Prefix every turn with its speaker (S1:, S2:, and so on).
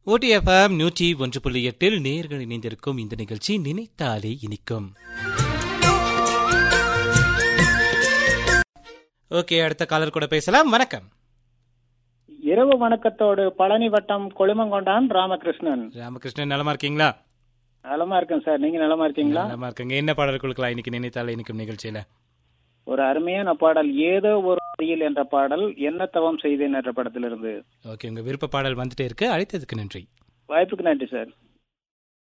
S1: ஓடிஎஃப்எம் நூற்றி ஒன்று புள்ளி எட்டில் நேர்கள் இணைந்திருக்கும் இந்த நிகழ்ச்சி நினைத்தாலே இனிக்கும் ஓகே அடுத்த காலர் கூட பேசலாம் வணக்கம்
S2: இரவு வணக்கத்தோடு பழனி வட்டம் கொழுமங்கொண்டான் ராமகிருஷ்ணன்
S1: ராமகிருஷ்ணன் நலமா இருக்கீங்களா
S2: நலமா இருக்கேன் சார் நீங்க நலமா இருக்கீங்களா
S1: நலமா இருக்கங்க என்ன பாடல் கொடுக்கலாம் இன்னைக்கு நினைத்தாலே இனிக்கும் நிகழ்ச்சியில
S2: ஒரு அருமையான பாடல் ஏதோ ஒரு வழியில் என்ற பாடல் என்ன தவம் செய்தேன் என்ற படத்திலிருந்து
S1: ஓகே உங்க விருப்ப பாடல் வந்துட்டே இருக்கு அழைத்ததுக்கு நன்றி
S2: வாய்ப்புக்கு நன்றி சார்